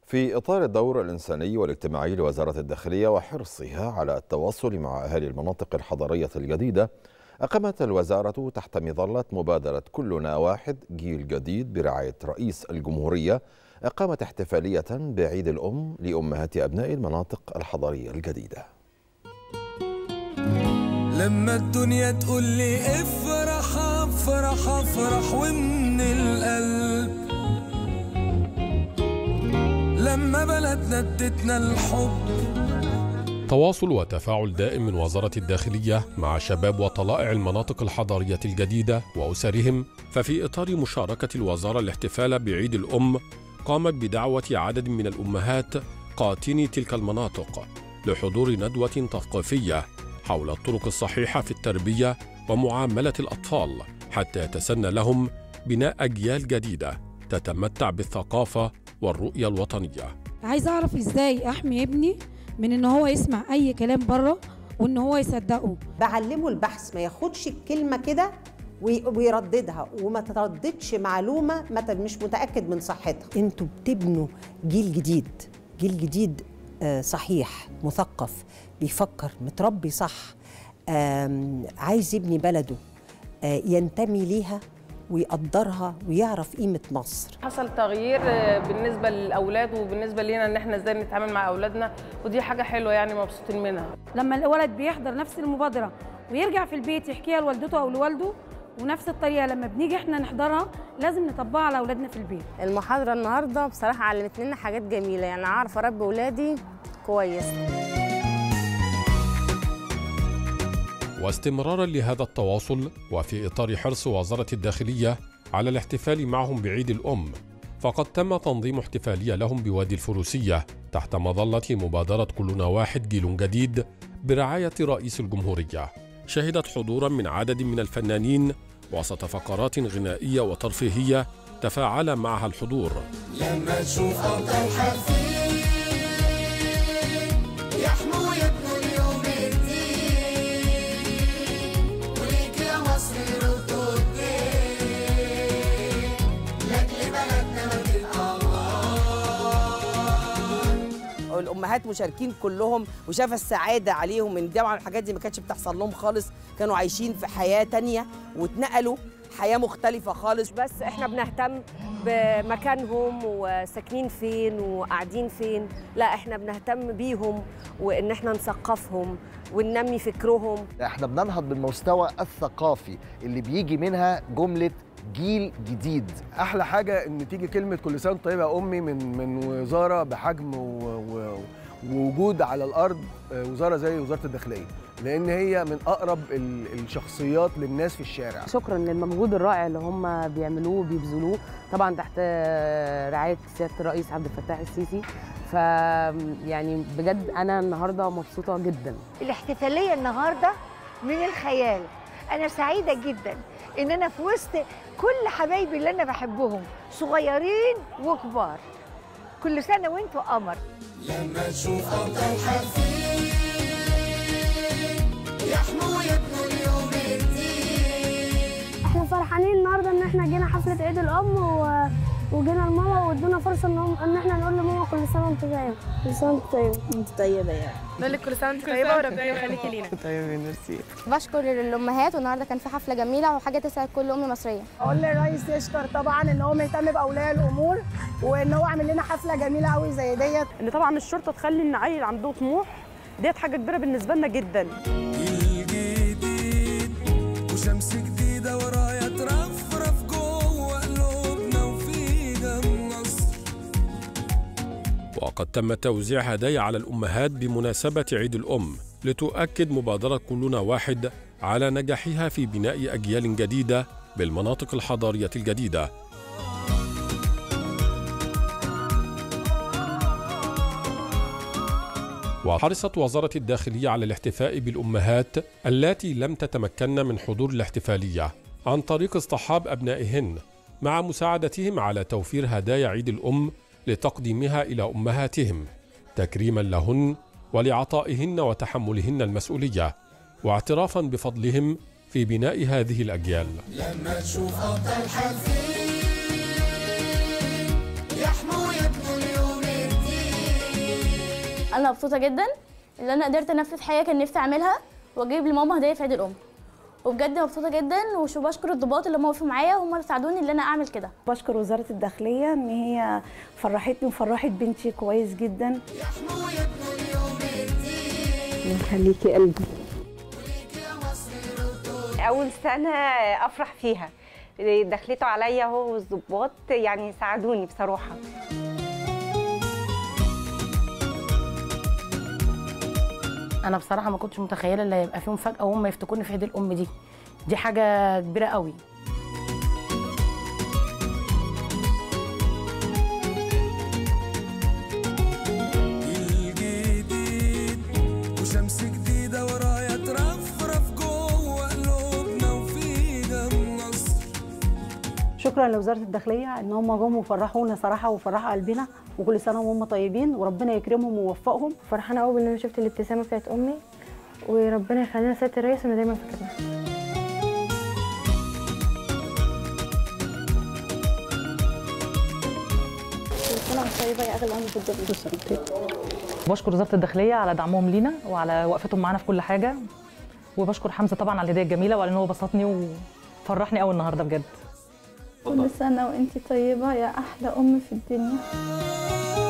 في إطار الدور الإنساني والاجتماعي لوزارة الداخلية وحرصها على التواصل مع أهالي المناطق الحضرية الجديدة أقامت الوزارة تحت مظلة مبادرة كلنا واحد جيل جديد برعاية رئيس الجمهورية أقامت احتفالية بعيد الأم لأمهات أبناء المناطق الحضرية الجديدة لما الدنيا تقول لي افرح افرح افرح ومن القلب لما بلدنا ادتنا الحب تواصل وتفاعل دائم من وزارة الداخلية مع شباب وطلائع المناطق الحضرية الجديدة وأسرهم ففي إطار مشاركة الوزارة الاحتفال بعيد الأم قامت بدعوة عدد من الأمهات قاتني تلك المناطق لحضور ندوة تثقيفية حول الطرق الصحيحة في التربية ومعاملة الأطفال حتى يتسنى لهم بناء أجيال جديدة تتمتع بالثقافة والرؤية الوطنية عايز اعرف ازاي احمي ابني من ان هو يسمع اي كلام بره وان هو يصدقه بعلمه البحث ما ياخدش الكلمه كده وي- ويرددها وما ترددش معلومه ما ت- مش متاكد من صحتها انتوا بتبنوا جيل جديد جيل جديد آه، صحيح مثقف بيفكر متربي صح آم، عايز يبني بلده آه، ينتمي ليها ويقدرها ويعرف قيمه مصر حصل تغيير آه، بالنسبه للاولاد وبالنسبه لينا ان احنا ازاي نتعامل مع اولادنا ودي حاجه حلوه يعني مبسوطين منها لما الولد بيحضر نفس المبادره ويرجع في البيت يحكيها لوالدته او لوالده ونفس الطريقه لما بنيجي احنا نحضرها لازم نطبقها على اولادنا في البيت المحاضرة النهاردة بصراحة علمت لنا حاجات جميلة يعني أعرف أربي ولادي كويس واستمرارا لهذا التواصل وفي إطار حرص وزارة الداخلية على الاحتفال معهم بعيد الأم فقد تم تنظيم احتفالية لهم بوادي الفروسية تحت مظلة مبادرة كلنا واحد جيل جديد برعاية رئيس الجمهورية شهدت حضورا من عدد من الفنانين وسط فقرات غنائية وترفيهية تفاعل معها الحضور لما تشوف افضل حفيد يحمو يبنوا اليوم الدين وليك يا مصر ردود لاجل بلدنا ما تبقى الامهات مشاركين كلهم وشاف السعاده عليهم ان طبعا الحاجات دي ما كانتش بتحصل لهم خالص كانوا عايشين في حياه تانية واتنقلوا حياه مختلفه خالص بس احنا بنهتم بمكانهم وساكنين فين وقاعدين فين لا احنا بنهتم بيهم وان احنا نثقفهم وننمي فكرهم احنا بننهض بالمستوى الثقافي اللي بيجي منها جملة جيل جديد احلى حاجه ان تيجي كلمه كل سنه وأنت طيبه يا امي من من وزاره بحجم و... و... ووجود على الارض آه، وزاره زي وزاره الداخليه لان هي من اقرب ال- الشخصيات للناس في الشارع شكرا للمجهود الرائع اللي هم بيعملوه وبيبذلوه طبعا تحت آه، رعايه سياده الرئيس عبد الفتاح السيسي ف يعني بجد انا النهارده مبسوطه جدا الاحتفالية النهاردة من الخيال أنا سعيدة جدا إن أنا في وسط كل حبايبي اللي أنا بحبهم صغيرين وكبار كل سنة وانتوا قمر لما تشوف افضل حفيد يحمو يبنوا اليوم الدين احنا فرحانين النهارده ان احنا جينا حفله عيد الام و... وجينا لماما وادونا فرصه ان, هم... ان احنا نقول لماما كل سنه وانت طيبه كل سنه وانت طيبه انت طيبه يعني نقول لك كل سنه وانت طيبه وربنا يخليكي لينا طيب ميرسي بشكر الامهات والنهارده كان في حفله جميله وحاجه تسعد كل ام مصريه أقول للرئيس يشكر طبعا إن هو مهتم بأولياء الأمور وإن هو عامل لنا حفلة جميلة قوي زي ديت ان طبعا الشرطه تخلي ان عيل عنده طموح ديت حاجه كبيره بالنسبه لنا جدا جيل جديد وشمس جديدة ورايا ترفرف جوه قلوبنا وفينا النصر وقد تم توزيع هدايا على الأمهات بمناسبة عيد الأم لتؤكد مبادرة كلنا واحد على نجاحها في بناء أجيال جديدة بالمناطق الحضارية الجديدة وحرصت وزارة الداخلية على الاحتفاء بالأمهات اللاتي لم تتمكن من حضور الاحتفالية عن طريق اصطحاب أبنائهن مع مساعدتهم على توفير هدايا عيد الأم لتقديمها إلى أمهاتهم تكريما لهن ولعطائهن وتحملهن المسؤولية واعترافا بفضلهم في بناء هذه الأجيال لما تشوف افضل حفيد يحمو يبنوا اليوم الدين انا مبسوطه جدا ان انا قدرت انفذ حاجه كان نفسي اعملها واجيب لماما هديه في عيد الام وبجد مبسوطه جدا وشو بشكر الضباط اللي هم وقفوا معايا وهم اللي ساعدوني ان انا اعمل كده بشكر وزارة الداخلية إن هي فرحتني وفرحت بنتي كويس جدا يخليكي قلبي اول سنه افرح فيها دخلته عليا هو والظباط يعني ساعدوني بصراحه انا بصراحه ما كنتش متخيله ان هيبقى فيهم فجاه وهم يفتكروني في عيد الام دي دي حاجه كبيره قوي جيل جديد وشمس جديدة ورايا ترفرف جوه قلوبنا وفينا النصر شكرا لوزارة الداخلية إن هم جم وفرحونا صراحة وفرحوا قلبنا وكل سنة وهم طيبين وربنا يكرمهم ويوفقهم فرحانه قوي ان انا شفت الابتسامه بتاعت امي وربنا يخلينا سياده الرئيس انا دايما فاكرها كل سنة وانت طيبة يا أغلى أم في الدنيا بشكر وزاره الداخليه على دعمهم لينا وعلى وقفتهم معانا في كل حاجه وبشكر حمزه طبعا على الهديه الجميله وعلى ان هو بسطني وفرحني قوي النهارده بجد كل سنه وانت طيبه يا احلى ام في الدنيا